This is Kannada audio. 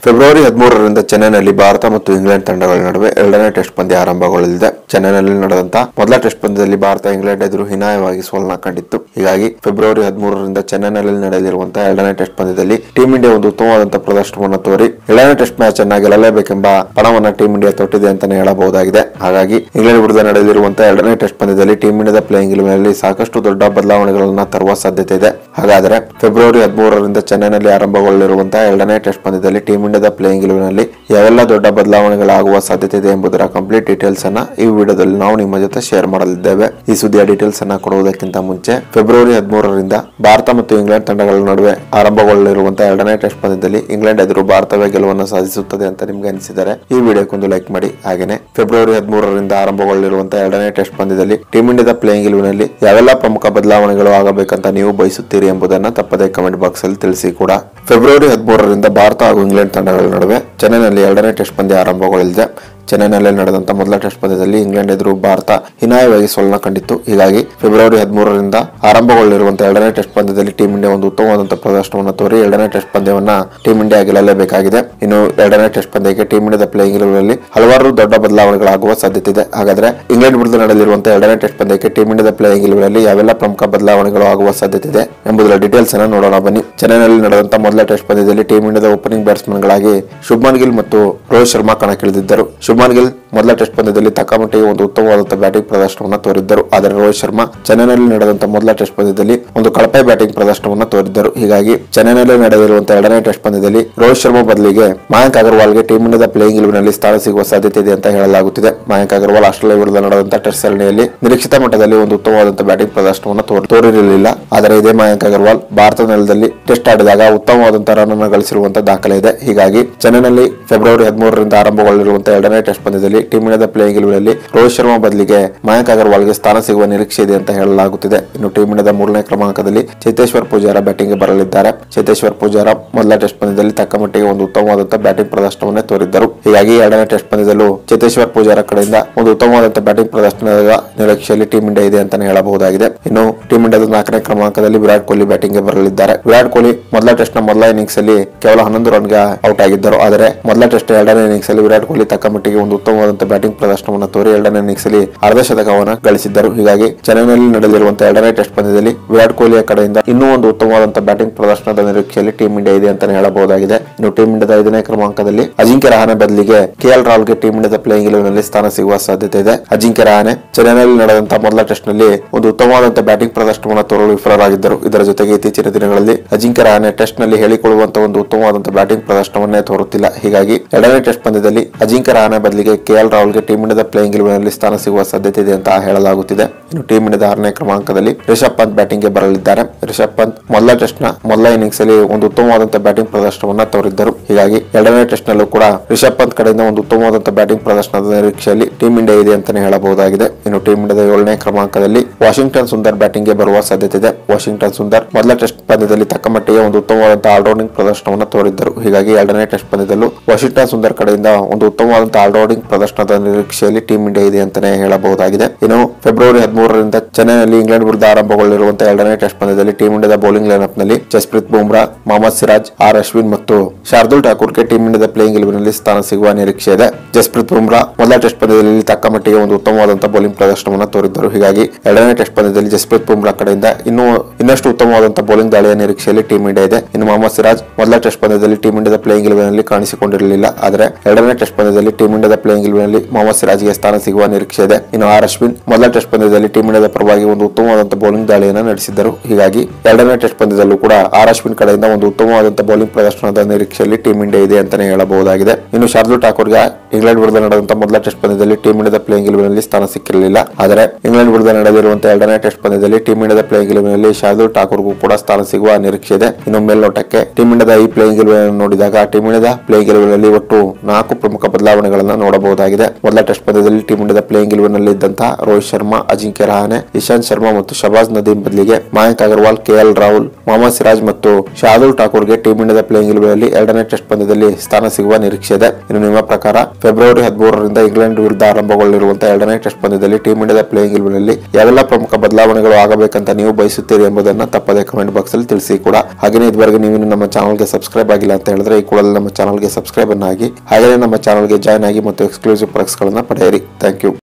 ಫೆಬ್ರವರಿ ಹದಿಮೂರರಿಂದ ಚೆನ್ನೈನಲ್ಲಿ ಭಾರತ ಮತ್ತು ಇಂಗ್ಲೆಂಡ್ ತಂಡಗಳ ನಡುವೆ ಎರಡನೇ ಟೆಸ್ಟ್ ಪಂದ್ಯ ಆರಂಭಗೊಳ್ಳಲಿದೆ ಚೆನ್ನೈನಲ್ಲಿ ನಡೆದಂತ ಮೊದಲ ಟೆಸ್ಟ್ ಪಂದ್ಯದಲ್ಲಿ ಭಾರತ ಇಂಗ್ಲೆಂಡ್ ಎದುರು ಹೀನಾಯವಾಗಿ ಸೋಲನ್ನ ಕಂಡಿತ್ತು ಹೀಗಾಗಿ ಫೆಬ್ರವರಿ ಹದಿಮೂರರಿಂದ ಚೆನ್ನೈನಲ್ಲಿ ನಡೆಯಲಿರುವಂತಹ ಎರಡನೇ ಟೆಸ್ಟ್ ಪಂದ್ಯದಲ್ಲಿ ಟೀಂ ಇಂಡಿಯಾ ಒಂದು ಉತ್ತಮವಾದಂತಹ ಪ್ರದರ್ಶನವನ್ನು ತೋರಿ ಎರಡನೇ ಟೆಸ್ಟ್ ಮ್ಯಾಚ್ ಅನ್ನ ಗೆಲ್ಲಲೇಬೇಕೆಂಬ ಪಣವನ್ನ ಟೀಂ ಇಂಡಿಯಾ ತೊಟ್ಟಿದೆ ಅಂತಾನೆ ಹೇಳಬಹುದಾಗಿದೆ ಹಾಗಾಗಿ ಇಂಗ್ಲೆಂಡ್ ವಿರುದ್ಧ ನಡೆಯಲಿರುವಂತಹ ಎರಡನೇ ಟೆಸ್ಟ್ ಪಂದ್ಯದಲ್ಲಿ ಟೀಂ ಇಂಡಿಯಾದ ಪ್ಲೇಯಿಂಗ್ ನಲ್ಲಿ ಸಾಕಷ್ಟು ದೊಡ್ಡ ಬದಲಾವಣೆಗಳನ್ನ ತರುವ ಸಾಧ್ಯತೆ ಇದೆ ಹಾಗಾದರೆ ಫೆಬ್ರವರಿ ಹದಿಮೂರರಿಂದ ಚೆನ್ನೈನಲ್ಲಿ ಆರಂಭಗೊಳ್ಳಲಿರುವಂತಹ ಎರಡನೇ ಟೆಸ್ಟ್ ಪಂದ್ಯದಲ್ಲಿ ಟೀಂ ಇಂಡಿಯಾದ ಪ್ಲೇಯಿಂಗ್ ನಲ್ಲಿ ಯಾವೆಲ್ಲ ದೊಡ್ಡ ಬದಲಾವಣೆಗಳಾಗುವ ಸಾಧ್ಯತೆ ಇದೆ ಎಂಬುದರ ಕಂಪ್ಲೀಟ್ ಡೀಟೇಲ್ಸ್ ಅನ್ನ ಈ ವಿಡಿಯೋದಲ್ಲಿ ನಾವು ನಿಮ್ಮ ಜೊತೆ ಶೇರ್ ಮಾಡಲಿದ್ದೇವೆ ಈ ಸುದ್ದಿಯ ಡೀಟೇಲ್ಸ್ ಅನ್ನ ಕೊಡುವುದಕ್ಕಿಂತ ಮುಂಚೆ ಫೆಬ್ರವರಿ ಹದಿಮೂರರಿಂದ ಭಾರತ ಮತ್ತು ಇಂಗ್ಲೆಂಡ್ ತಂಡಗಳ ನಡುವೆ ಆರಂಭಗೊಳ್ಳಲಿರುವಂತಹ ಎರಡನೇ ಟೆಸ್ಟ್ ಪಂದ್ಯದಲ್ಲಿ ಇಂಗ್ಲೆಂಡ್ ಎದುರು ಭಾರತವೇ ಗೆಲುವನ್ನು ಸಾಧಿಸುತ್ತದೆ ಅಂತ ನಿಮ್ಗೆ ಅನಿಸಿದರೆ ಈ ವಿಡಿಯೋಕ್ಕೊಂದು ಲೈಕ್ ಮಾಡಿ ಹಾಗೇನೆ ಫೆಬ್ರವರಿ ಹದಿಮೂರರಿಂದ ಆರಂಭಗೊಳ್ಳಲಿರುವಂತಹ ಎರಡನೇ ಟೆಸ್ಟ್ ಪಂದ್ಯದಲ್ಲಿ ಟೀಂ ಇಂಡಿಯಾದ ಪ್ಲೇಯಿಂಗ್ ನಲ್ಲಿ ಯಾವೆಲ್ಲ ಪ್ರಮುಖ ಬದಲಾವಣೆಗಳು ಆಗಬೇಕಂತ ನೀವು ಬಯಸುತ್ತೀರಿ ಎಂಬುದನ್ನ ತಪ್ಪದೇ ಕಮೆಂಟ್ ಬಾಕ್ಸ್ ಅಲ್ಲಿ ತಿಳಿಸಿ ಕೂಡ ಫೆಬ್ರವರಿ ಹದಿಮೂರರಿಂದ ಭಾರತ ಹಾಗೂ ಇಂಗ್ಲೆಂಡ್ ತಂಡಗಳ ನಡುವೆ ಚೆನ್ನೈನಲ್ಲಿ ಎರಡನೇ ಟೆಸ್ಟ್ ಪಂದ್ಯ ಆರಂಭಗೊಳ್ಳಲಿದೆ ಚೆನ್ನೈನಲ್ಲಿ ನಡೆದಂತ ಮೊದಲ ಟೆಸ್ಟ್ ಪಂದ್ಯದಲ್ಲಿ ಇಂಗ್ಲೆಂಡ್ ಎದುರು ಭಾರತ ಹೀನಾಯವಾಗಿ ಸೋಲನ್ನ ಕಂಡಿತ್ತು ಹೀಗಾಗಿ ಫೆಬ್ರವರಿ ಹದಿಮೂರರಿಂದ ಆರಂಭಗೊಳ್ಳಲಿರುವಂತಹ ಎರಡನೇ ಟೆಸ್ಟ್ ಪಂದ್ಯದಲ್ಲಿ ಟೀಂ ಇಂಡಿಯಾ ಒಂದು ಉತ್ತಮವಾದಂತಹ ಪ್ರದರ್ಶನವನ್ನು ತೋರಿ ಎರಡನೇ ಟೆಸ್ಟ್ ಪಂದ್ಯವನ್ನ ಟೀಂ ಇಂಡಿಯಾ ಗೆಲ್ಲಲೇಬೇಕಾಗಿದೆ ಇನ್ನು ಎರಡನೇ ಟೆಸ್ಟ್ ಪಂದ್ಯಕ್ಕೆ ಟೀಂ ಇಂಡಿಯಾದ ಪ್ಲೇಯಿಂಗ್ ನಲ್ಲಿ ಹಲವಾರು ದೊಡ್ಡ ಬದಲಾವಣೆಗಳಾಗುವ ಸಾಧ್ಯತೆ ಇದೆ ಹಾಗಾದ್ರೆ ಇಂಗ್ಲೆಂಡ್ ವಿರುದ್ಧ ನಡೆಯಲಿರುವಂತಹ ಎರಡನೇ ಟೆಸ್ಟ್ ಪಂದ್ಯಕ್ಕೆ ಟೀಂ ಇಂಡಿಯಾದ ಪ್ಲೇಯಿಂಗ್ ನಲ್ಲಿ ಯಾವೆಲ್ಲ ಪ್ರಮುಖ ಬದಲಾವಣೆಗಳು ಆಗುವ ಸಾಧ್ಯತೆ ಇದೆ ಎಂಬುದರ ಡೀಟೇಲ್ಸ್ ಅನ್ನು ನೋಡೋಣ ಬನ್ನಿ ಚೆನ್ನೈನಲ್ಲಿ ನಡೆದಂತ ಮೊದಲ ಟೆಸ್ಟ್ ಪಂದ್ಯದಲ್ಲಿ ಟೀಂ ಇಂಡಿಯಾದ ಓಪನಿಂಗ್ ಬ್ಯಾಟ್ಸ್ಮನ್ ಗಳಾಗಿ ಶುಭ್ಮನ್ ಗಿಲ್ ಮತ್ತು ರೋಹಿತ್ ಶರ್ಮಾ ಕಣಕ್ಕಿಳಿದಿದ್ದರು ಶುಭ್ಮನ್ ಗಿಲ್ ಮೊದಲ ಟೆಸ್ಟ್ ಪಂದ್ಯದಲ್ಲಿ ತಕ್ಕಮಟ್ಟಿಗೆ ಒಂದು ಉತ್ತಮವಾದಂತಹ ಬ್ಯಾಟಿಂಗ್ ಪ್ರದರ್ಶನವನ್ನು ತೋರಿದ್ದರು ಆದರೆ ರೋಹಿತ್ ಶರ್ಮಾ ಚೆನ್ನೈನಲ್ಲಿ ನಡೆದಂತಹ ಮೊದಲ ಟೆಸ್ಟ್ ಪಂದ್ಯದಲ್ಲಿ ಒಂದು ಕಳಪೆ ಬ್ಯಾಟಿಂಗ್ ಪ್ರದರ್ಶನವನ್ನು ತೋರಿದ್ದರು ಹೀಗಾಗಿ ಚೆನ್ನೈನಲ್ಲಿ ನಡೆದಿರುವಂತಹ ಎರಡನೇ ಟೆಸ್ಟ್ ಪಂದ್ಯದಲ್ಲಿ ರೋಹಿತ್ ಶರ್ಮಾ ಬದಲಿಗೆ ಮಯಾಂಕ್ ಅಗರ್ವಾಲ್ಗೆ ಟೀಂ ಇಂಡಿಯಾದ ಪ್ಲೇಯಿಂಗ್ ನಲ್ಲಿ ಸ್ಥಾನ ಸಿಗುವ ಸಾಧ್ಯತೆ ಇದೆ ಅಂತ ಹೇಳಲಾಗುತ್ತಿದೆ ಮಯಾಂಕ್ ಅಗರ್ವಾಲ್ ಆಸ್ಟ್ರೇಲಿಯಾ ವಿರುದ್ಧ ನಡೆದಂತಹ ಟೆಸ್ಟ್ ಸರಣಿಯಲ್ಲಿ ನಿರೀಕ್ಷಿತ ಮಟ್ಟದಲ್ಲಿ ಒಂದು ಉತ್ತಮವಾದಂತಹ ಬ್ಯಾಟಿಂಗ್ ಪ್ರದರ್ಶನವನ್ನು ತೋರ್- ತೋರಿರಲಿಲ್ಲ ಆದರೆ ಇದೇ ಮಯಾಂಕ್ ಅಗರ್ವಾಲ್ ಭಾರತ ನೆಲದಲ್ಲಿ ಟೆಸ್ಟ್ ಆಡಿದಾಗ ಉತ್ತಮವಾದಂತಹ ರನ್ ಅನ್ನು ಗಳಿಸಿರುವಂತಹ ದಾಖಲೆ ಇದೆ ಹೀಗಾಗಿ ಚೆನ್ನೈನಲ್ಲಿ ಫೆಬ್ರವರಿ ಹದಿಮೂರರಿಂದ ಆರಂಭಗೊಳ್ಳಲಿರುವಂತಹ ಎರಡನೇ ಟೆಸ್ಟ್ ಪಂದ್ಯದಲ್ಲಿ ಟೀಂ ಇಂಡಿಯಾದ ಪ್ಲೇಯಿಂಗ್ ನಲ್ಲಿ ರೋಹಿತ್ ಶರ್ಮಾ ಬದಲಿಗೆ ಮಯಾಂಕ್ ಅಗರ್ವಾಲ್ಗೆ ಸ್ಥಾನ ಸಿಗುವ ನಿರೀಕ್ಷೆ ಇದೆ ಅಂತ ಹೇಳಲಾಗುತ್ತಿದೆ ಇನ್ನು ಟೀಂ ಇಂಡಿಯಾದ ಮೂರನೇ ಕ್ರಮಾಂಕದಲ್ಲಿ ಚೇತೇಶ್ವರ್ ಪೂಜಾರ ಬ್ಯಾಟಿಂಗ್ ಬರಲಿದ್ದಾರೆ ಚೇತೇಶ್ವರ್ ಪೂಜಾರ ಮೊದಲ ಟೆಸ್ಟ್ ಪಂದ್ಯದಲ್ಲಿ ತಕ್ಕ ಮಟ್ಟಿಗೆ ಒಂದು ಉತ್ತಮವಾದಂತಹ ಬ್ಯಾಟಿಂಗ್ ಪ್ರದರ್ಶನವನ್ನೇ ತೋರಿದ್ದರು ಹೀಗಾಗಿ ಎರಡನೇ ಟೆಸ್ಟ್ ಪಂದ್ಯದಲ್ಲೂ ಚೇತೇಶ್ವರ್ ಪೂಜಾರ ಕಡೆಯಿಂದ ಒಂದು ಉತ್ತಮವಾದಂತಹ ಬ್ಯಾಟಿಂಗ್ ಪ್ರದರ್ಶನದ ನಿರೀಕ್ಷೆಯಲ್ಲಿ ಟೀಂ ಇಂಡಿಯಾ ಇದೆ ಅಂತಾನೆ ಹೇಳಬಹುದಾಗಿದೆ ಇನ್ನು ಟೀಂ ಇಂಡಿಯಾದ ನಾಲ್ಕನೇ ಕ್ರಮಾಂಕದಲ್ಲಿ ವಿರಾಟ್ ಕೊಹ್ಲಿ ಬ್ಯಾಟಿಂಗ್ ಬರಲಿದ್ದಾರೆ ವಿರಾಟ್ ಕೊಹ್ಲಿ ಮೊದಲ ಟೆಸ್ಟ್ ನ ಮೊದಲ ಇನ್ನಿಂಗ್ಸ್ ಅಲ್ಲಿ ಕೇವಲ ಹನ್ನೊಂದು ರನ್ಗೆ ಔಟ್ ಆಗಿದ್ದರು ಆದರೆ ಮೊದಲ ಟೆಸ್ಟ್ ಎರಡನೇ ಇನ್ನಿಂಗ್ಸ್ ಅಲ್ಲಿ ವಿರಾಟ್ ಕೊಹ್ಲಿ ತಕ್ಕ ಮಟ್ಟಿಗೆ ಒಂದು ಉತ್ತಮವಾದಂತಹ ಬ್ಯಾಟಿಂಗ್ ಪ್ರದರ್ಶನವನ್ನು ತೋರಿ ಎರಡನೇ ಇನ್ನಿಂಗ್ಸ್ ಅಲ್ಲಿ ಅರ್ಧ ಶತಕವನ್ನು ಗಳಿಸಿದ್ದರು ಹೀಗಾಗಿ ಚೆನ್ನೈನಲ್ಲಿ ನಡೆದಿರುವಂತಹ ಎರಡನೇ ಟೆಸ್ಟ್ ಪಂದ್ಯದಲ್ಲಿ ವಿರಾಟ್ ಕೊಹ್ಲಿಯ ಕಡೆಯಿಂದ ಇನ್ನೂ ಒಂದು ಉತ್ತಮವಾದಂತಹ ಬ್ಯಾಟಿಂಗ್ ಪ್ರದರ್ಶನದ ನಿರೀಕ್ಷೆಯಲ್ಲಿ ಟೀಂ ಇಂಡಿಯಾ ಇದೆ ಅಂತಾನೆ ಹೇಳಬಹುದಾಗಿದೆ ಇನ್ನು ಟೀಂ ಇಂಡಿಯಾದ ಐದನೇ ಕ್ರಮಾಂಕದಲ್ಲಿ ಅಜಿಂಕ್ಯ ರಹಾನೆ ಬದಲಿಗೆ ಕೆಎಲ್ ರಾಹುಲ್ಗೆ ಟೀಂ ಇಂಡಿಯಾದ ಪ್ಲೇಯಿಂಗ್ ನಲ್ಲಿ ಸ್ಥಾನ ಸಿಗುವ ಸಾಧ್ಯತೆ ಇದೆ ಅಜಿಂಕ್ಯ ರಹಾನೆ ಚೆನ್ನೈನಲ್ಲಿ ನಡೆದಂತಹ ಮೊದಲ ಟೆಸ್ಟ್ ನಲ್ಲಿ ಒಂದು ಉತ್ತಮವಾದಂತಹ ಬ್ಯಾಟಿಂಗ್ ಪ್ರದರ್ಶನವನ್ನು ತೋರಲು ವಿಫಲರಾಗಿದ್ದರು ಇದರ ಜೊತೆಗೆ ಇತ್ತೀಚಿನ ದಿನಗಳಲ್ಲಿ ಅಜಿಂಕ್ಯ ರಹಾನೆ ಟೆಸ್ಟ್ ನಲ್ಲಿ ಹೇಳಿಕೊಳ್ಳುವಂತಹ ಒಂದು ಉತ್ತಮವಾದಂತಹ ಬ್ಯಾಟಿಂಗ್ ಪ್ರದರ್ಶನವನ್ನೇ ತೋರುತ್ತಿಲ್ಲ ಹೀಗಾಗಿ ಎರಡನೇ ಟೆಸ್ಟ್ ಪಂದ್ಯದಲ್ಲಿ ಅಜಿಂಕ್ಯ ರಹಾನೆ ಬದಲಿಗೆ ಕೆಎಲ್ ರಾಹುಲ್ಗೆ ಟೀಂ ಇಂಡಿಯಾದ ಪ್ಲೇಯಿಂಗ್ ನಲ್ಲಿ ಸ್ಥಾನ ಸಿಗುವ ಸಾಧ್ಯತೆ ಇದೆ ಅಂತ ಹೇಳಲಾಗುತ್ತಿದೆ ಇನ್ನು ಟೀಂ ಇಂಡಿಯಾದ ಆರನೇ ಕ್ರಮಾಂಕದಲ್ಲಿ ರಿಷಬ್ ಪಂತ್ ಬ್ಯಾಟಿಂಗ್ ಗೆ ಬರಲಿದ್ದಾರೆ ರಿಷಬ್ ಪಂತ್ ಮೊದಲ ಟೆಸ್ಟ್ ನ ಮೊದಲ ಇನ್ನಿಂಗ್ಸ್ ಅಲ್ಲಿ ಒಂದು ಉತ್ತಮವಾದಂತಹ ಬ್ಯಾಟಿಂಗ್ ಪ್ರದರ್ಶನವನ್ನ ತೋರಿದ್ದರು ಹೀಗಾಗಿ ಎರಡನೇ ಟೆಸ್ಟ್ ನಲ್ಲೂ ಕೂಡ ರಿಷಬ್ ಪಂತ್ ಕಡೆಯಿಂದ ಒಂದು ಉತ್ತಮವಾದಂತಹ ಬ್ಯಾಟಿಂಗ್ ಪ್ರದರ್ಶನದ ನಿರೀಕ್ಷೆಯಲ್ಲಿ ಟೀಂ ಇಂಡಿಯಾ ಇದೆ ಅಂತಾನೆ ಹೇಳಬಹುದಾಗಿದೆ ಇನ್ನು ಟೀಂ ಇಂಡಿಯಾದ ಏಳನೇ ಕ್ರಮಾಂಕದಲ್ಲಿ ವಾಷಿಂಗ್ಟನ್ ಸುಂದರ್ ಬ್ಯಾಟಿಂಗ್ ಗೆ ಬರುವ ಸಾಧ್ಯತೆ ಇದೆ ವಾಷಿಂಗ್ಟನ್ ಸುಂದರ್ ಮೊದಲ ಟೆಸ್ಟ್ ಪಂದ್ಯದಲ್ಲಿ ತಕ್ಕ ಮಟ್ಟಿಗೆ ಒಂದು ಉತ್ತಮವಾದಂತಹ ಆಲ್ರೌಂಡಿಂಗ್ ಪ್ರದರ್ಶನವನ್ನು ತೋರಿದ್ದರು ಹೀಗಾಗಿ ಎರಡನೇ ಟೆಸ್ಟ್ ಪಂದ್ಯದಲ್ಲೂ ವಾಷಿಂಗ್ಟನ್ ಸುಂದರ್ ಕಡೆಯಿಂದ ಒಂದು ಉತ್ತಮವಾದಂತಹ ಆಲ್ರೌಂಡಿಂಗ್ ಪ್ರದರ್ಶನದ ನಿರೀಕ್ಷೆಯಲ್ಲಿ ಟೀಂ ಇಂಡಿಯಾ ಇದೆ ಅಂತಾನೆ ಹೇಳಬಹುದಾಗಿದೆ ಇನ್ನು ಫೆಬ್ರವರಿ ಹದಿಮೂರರಿಂದ ಚೆನ್ನೈನಲ್ಲಿ ಇಂಗ್ಲೆಂಡ್ ವಿರುದ್ಧ ಆರಂಭಗೊಳ್ಳಲಿರುವಂತಹ ಎರಡನೇ ಟೆಸ್ಟ್ ಪಂದ್ಯದಲ್ಲಿ ಟೀಂ ಇಂಡಿಯಾದ ಬೌಲಿಂಗ್ ಲೈನ್ಅಪ್ ನಲ್ಲಿ ಜಸ್ಪ್ರೀತ್ ಬುಮ್ರಾ ಮೊಹಮ್ಮದ್ ಸಿರಾಜ್ ಆರ್ ಅಶ್ವಿನ್ ಮತ್ತು ಶಾರ್ದುಲ್ ಠಾಕೂರ್ಗೆ ಟೀಂ ಇಂಡಿಯಾದ ಪ್ಲೇಯಿಂಗ್ ನಲ್ಲಿ ಸ್ಥಾನ ಸಿಗುವ ನಿರೀಕ್ಷೆ ಇದೆ ಜಸ್ಪ್ರೀತ್ ಬುಮ್ರಾ ಮೊದಲ ಟೆಸ್ಟ್ ಪಂದ್ಯದಲ್ಲಿ ತಕ್ಕ ಮಟ್ಟಿಗೆ ಒಂದು ಉತ್ತಮವಾದಂತಹ ಬೌಲಿಂಗ್ ಪ್ರದರ್ಶನವನ್ನು ತೋರಿದ್ದರು ಹೀಗಾಗಿ ಎರಡನೇ ಟೆಸ್ಟ್ ಪಂದ್ಯದಲ್ಲಿ ಜಸ್ಪ್ರೀತ್ ಬುಮ್ರಾ ಕಡೆಯಿಂದ ಇನ್ನೂ ಇನ್ನಷ್ಟು ಉತ್ತಮವಾದಂತಹ ಬೌಲಿಂಗ್ ದಾಳಿಯ ನಿರೀಕ್ಷೆಯಲ್ಲಿ ಟೀಂ ಇಂಡಿಯಾ ಇದೆ ಇನ್ನು ಮೊಹಮ್ಮದ್ ಸಿರಾಜ್ ಮೊದಲ ಟೆಸ್ಟ್ ಪಂದ್ಯದಲ್ಲಿ ಟೀಂ ಇಂಡಿಯಾದ ಪ್ಲೇಯಿಂಗ್ ನಲ್ಲಿ ಕಾಣಿಸಿಕೊಂಡಿರಲಿಲ್ಲ ಆದರೆ ಎರಡನೇ ಟೆಸ್ಟ್ ಪಂದ್ಯದಲ್ಲಿ ಟೀಂ ಇಂಡಿಯಾದ ಪ್ಲೇಯಿಂಗ್ ನಲ್ಲಿ ಮೊಹಮ್ಮದ್ ಸಿರಾಜ್ಗೆ ಸ್ಥಾನ ಸಿಗುವ ನಿರೀಕ್ಷೆ ಇದೆ ಇನ್ನು ಆರ್ ಅಶ್ವಿನ್ ಮೊದಲ ಟೆಸ್ಟ್ ಪಂದ್ಯದಲ್ಲಿ ಟೀಂ ಇಂಡಿಯಾದ ಪರವಾಗಿ ಒಂದು ಉತ್ತಮವಾದಂತಹ ಬೌಲಿಂಗ್ ದಾಳಿಯನ್ನು ನಡೆಸಿದ್ದರು ಹೀಗಾಗಿ ಎರಡನೇ ಟೆಸ್ಟ್ ಪಂದ್ಯದಲ್ಲೂ ಕೂಡ ಆರ್ ಅಶ್ವಿನ್ ಕಡೆಯಿಂದ ಒಂದು ಉತ್ತಮವಾದಂತಹ ಬೌಲಿಂಗ್ ಪ್ರದರ್ಶನದ ನಿರೀಕ್ಷೆಯಲ್ಲಿ ಟೀಂ ಇಂಡಿಯಾ ಇದೆ ಅಂತಾನೆ ಹೇಳಬಹುದಾಗಿದೆ ಇನ್ನು ಶಾರ್ದುಲ್ ಠಾಕೂರ್ಗೆ ಇಂಗ್ಲೆಂಡ್ ವಿರುದ್ಧ ನಡೆದಂತಹ ಮೊದಲ ಟೆಸ್ಟ್ ಪಂದ್ಯದಲ್ಲಿ ಟೀಂ ಇಂಡಿಯಾದ ಪ್ಲೇಯಿಂಗ್ ನಲ್ಲಿ ಸ್ಥಾನ ಸಿಕ್ಕಿರಲಿಲ್ಲ ಆದರೆ ಇಂಗ್ಲೆಂಡ್ ವಿರುದ್ಧ ನಡೆದಿರುವಂತಹ ಎರಡನೇ ಟೆಸ್ಟ್ ಪಂದ್ಯದಲ್ಲಿ ಟೀಂ ಇಂಡಿಯಾದ ಪ್ಲೇಯಿಂಗ್ ನಲ್ಲಿ ಶಾರ್ದುಲ್ ಠಾಕೂರ್ಗೂ ಕೂಡ ಸ್ಥಾನ ಸಿಗುವ ನಿರೀಕ್ಷೆ ಇದೆ ಇನ್ನು ಮೇಲ್ನೋಟಕ್ಕೆ ಟೀಂ ಇಂಡಿಯಾದ ಈ ಪ್ಲೇಯಿಂಗ್ ನೋಡಿದಾಗ ಟೀಂ ಇಂಡಿಯಾದ ಪ್ಲೇಯಿಂಗ್ ನಲ್ಲಿ ಒಟ್ಟು ನಾಲ್ಕು ಪ್ರಮುಖ ಬದಲಾವಣೆಗಳನ್ನು ಬದಲಾವಣೆಗಳನ್ನ ನೋಡಬಹುದಾಗಿದೆ ಮೊದಲ ಟೆಸ್ಟ್ ಪಂದ್ಯದಲ್ಲಿ ಟೀಮ್ ಇಂಡಿಯಾದ ಪ್ಲೇಯಿಂಗ್ ಇಲೆವೆನ್ ಇದ್ದಂತಹ ರೋಹಿತ್ ಶರ್ಮಾ ಅಜಿಂಕ್ಯ ರಹಾನೆ ಇಶಾಂತ್ ಶರ್ಮಾ ಮತ್ತು ಶಬಾಜ್ ನದೀಮ್ ಬದಲಿಗೆ ಮಯಾಂಕ್ ಅಗರ್ವಾಲ್ ಕೆಎಲ್ ರಾಹುಲ್ ಮೊಹಮ್ಮದ್ ಸಿರಾಜ್ ಮತ್ತು ಶಾರ್ದುಲ್ ಠಾಕೂರ್ಗೆ ಟೀಮ್ ಇಂಡಿಯಾದ ಪ್ಲೇಯಿಂಗ್ ಇಲೆವೆನ್ ಎರಡನೇ ಟೆಸ್ಟ್ ಪಂದ್ಯದಲ್ಲಿ ಸ್ಥಾನ ಸಿಗುವ ನಿರೀಕ್ಷೆ ಇದೆ ಇನ್ನು ನಿಮ್ಮ ಪ್ರಕಾರ ಫೆಬ್ರವರಿ ಹದಿಮೂರರಿಂದ ಇಂಗ್ಲೆಂಡ್ ವಿರುದ್ಧ ಆರಂಭಗೊಳ್ಳಲಿರುವಂತಹ ಎರಡನೇ ಟೆಸ್ಟ್ ಪಂದ್ಯದಲ್ಲಿ ಟೀಮ್ ಇಂಡಿಯಾದ ಪ್ಲೇಯಿಂಗ್ ಇಲೆವೆನ್ ಯಾವೆಲ್ಲ ಪ್ರಮುಖ ಬದಲಾವಣೆಗಳು ಆಗಬೇಕಂತ ನೀವು ಬಯಸುತ್ತೀರಿ ಎಂಬುದನ್ನ ತಪ್ಪದೆ ಕಮೆಂಟ್ ಬಾಕ್ಸ್ ಅಲ್ಲಿ ತಿಳಿಸಿ ಕೂಡ ಹಾಗೆಯೇ ಇದುವರೆಗೆ ನೀವು ಇನ್ನು ನಮ್ಮ ಚಾನಲ್ಗೆ ಸಬ್ಸ್ಕ್ರೈಬ್ ಆಗಿಲ್ಲ ಅಂತ ಹೇಳಿದ್ರೆ ಈ ಕೂಡಲೇ ನಮ್ಮ ಚಾನಲ್ಗೆ ಸಬ್ಸ್ಕ್ರೈಬ್ ಅನ್ನಾಗಿ ಹಾಗೆಯೇ ನಮ್ಮ ಚಾನಲ್ಗೆ ಜಾಯ್ನ್ ಆಗಿ ಮತ್ತು ಎಕ್ಸ್ಕ್ಲೂಸಿವ್ ಗಳನ್ನ ಪಡೆಯಿರಿ ಥ್ಯಾಂಕ್ ಯು